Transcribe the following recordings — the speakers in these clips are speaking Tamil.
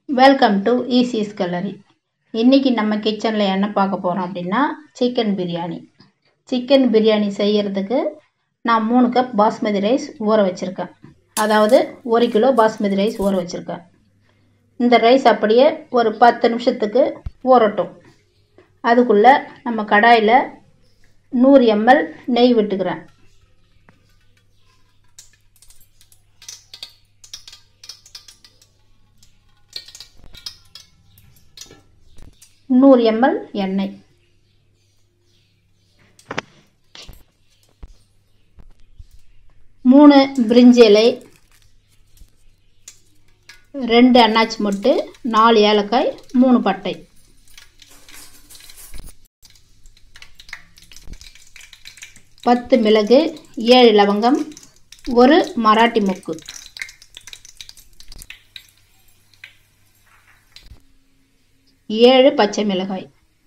வெல்கம் டு ஈசிஸ் கலரி இன்றைக்கி நம்ம கிச்சனில் என்ன பார்க்க போகிறோம் அப்படின்னா சிக்கன் பிரியாணி சிக்கன் பிரியாணி செய்கிறதுக்கு நான் மூணு கப் பாஸ்மதி ரைஸ் ஊற வச்சுருக்கேன் அதாவது ஒரு கிலோ பாஸ்மதி ரைஸ் ஊற வச்சுருக்கேன் இந்த ரைஸ் அப்படியே ஒரு பத்து நிமிஷத்துக்கு ஊறட்டும் அதுக்குள்ளே நம்ம கடாயில் நூறு எம்எல் நெய் விட்டுக்கிறேன் நூறு எம்எல் எண்ணெய் மூணு பிரிஞ்சி இலை ரெண்டு அன்னாச்சி மொட்டு நாலு ஏலக்காய் மூணு பட்டை பத்து மிளகு ஏழு லவங்கம் ஒரு மராட்டி மொக்கு ஏழு பச்சை மிளகாய்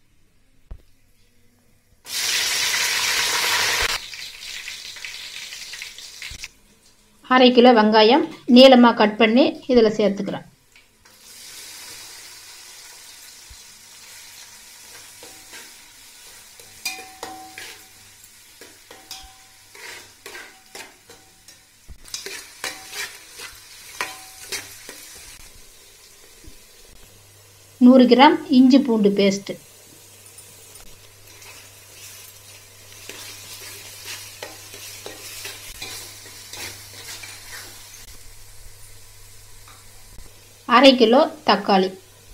அரை கிலோ வெங்காயம் நீளமாக கட் பண்ணி இதில் சேர்த்துக்கிறேன் நூறு கிராம் இஞ்சி பூண்டு பேஸ்ட்டு அரை கிலோ தக்காளி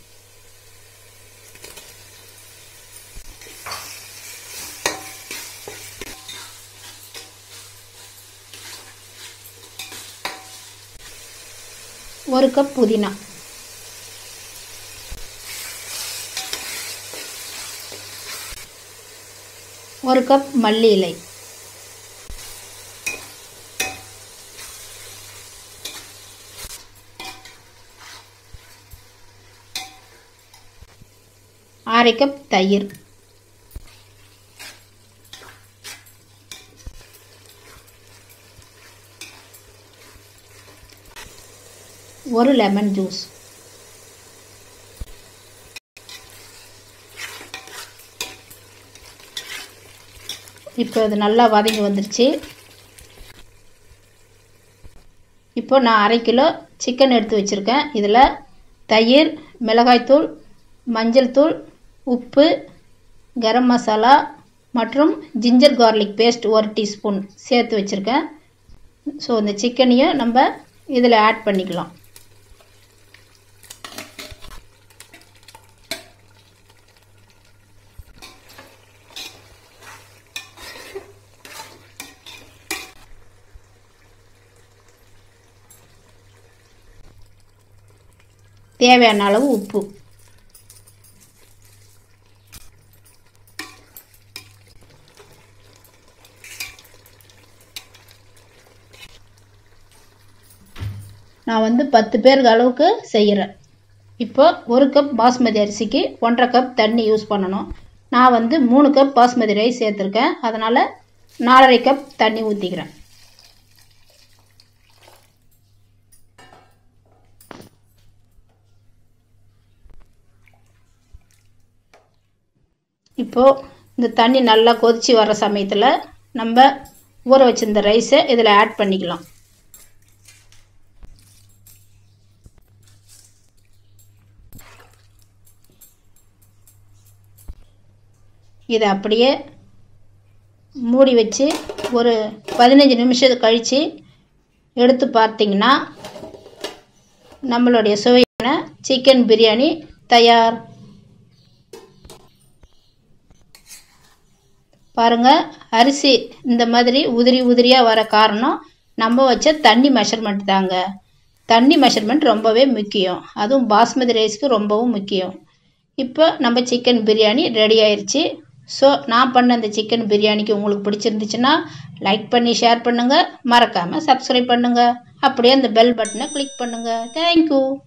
ஒரு கப் புதினா ஒரு கப் மல்லி இலை அரை கப் தயிர் ஒரு லெமன் ஜூஸ் இப்போ இது நல்லா வதங்கி வந்துருச்சு இப்போ நான் அரை கிலோ சிக்கன் எடுத்து வச்சுருக்கேன் இதில் தயிர் மிளகாய்த்தூள் மஞ்சள் தூள் உப்பு கரம் மசாலா மற்றும் ஜிஞ்சர் கார்லிக் பேஸ்ட் ஒரு டீஸ்பூன் சேர்த்து வச்சுருக்கேன் ஸோ இந்த சிக்கனையும் நம்ம இதில் ஆட் பண்ணிக்கலாம் தேவையான அளவு உப்பு நான் வந்து பத்து பேருக்கு அளவுக்கு செய்கிறேன் இப்போ ஒரு கப் பாஸ்மதி அரிசிக்கு ஒன்றரை கப் தண்ணி யூஸ் பண்ணணும் நான் வந்து மூணு கப் பாஸ்மதி ரைஸ் சேர்த்துருக்கேன் அதனால் நாலரை கப் தண்ணி ஊற்றிக்கிறேன் இப்போது இந்த தண்ணி நல்லா கொதித்து வர சமயத்தில் நம்ம ஊற வச்சிருந்த ரைஸை இதில் ஆட் பண்ணிக்கலாம் இதை அப்படியே மூடி வச்சு ஒரு பதினஞ்சு நிமிஷம் கழித்து எடுத்து பார்த்தீங்கன்னா நம்மளுடைய சுவையான சிக்கன் பிரியாணி தயார் பாருங்கள் அரிசி இந்த மாதிரி உதிரி உதிரியாக வர காரணம் நம்ம வச்ச தண்ணி மெஷர்மெண்ட் தாங்க தண்ணி மெஷர்மெண்ட் ரொம்பவே முக்கியம் அதுவும் பாஸ்மதி ரைஸ்க்கு ரொம்பவும் முக்கியம் இப்போ நம்ம சிக்கன் பிரியாணி ரெடி ஆயிடுச்சு ஸோ நான் பண்ண அந்த சிக்கன் பிரியாணிக்கு உங்களுக்கு பிடிச்சிருந்துச்சுன்னா லைக் பண்ணி ஷேர் பண்ணுங்கள் மறக்காமல் சப்ஸ்கிரைப் பண்ணுங்கள் அப்படியே அந்த பெல் பட்டனை கிளிக் பண்ணுங்கள் தேங்க்யூ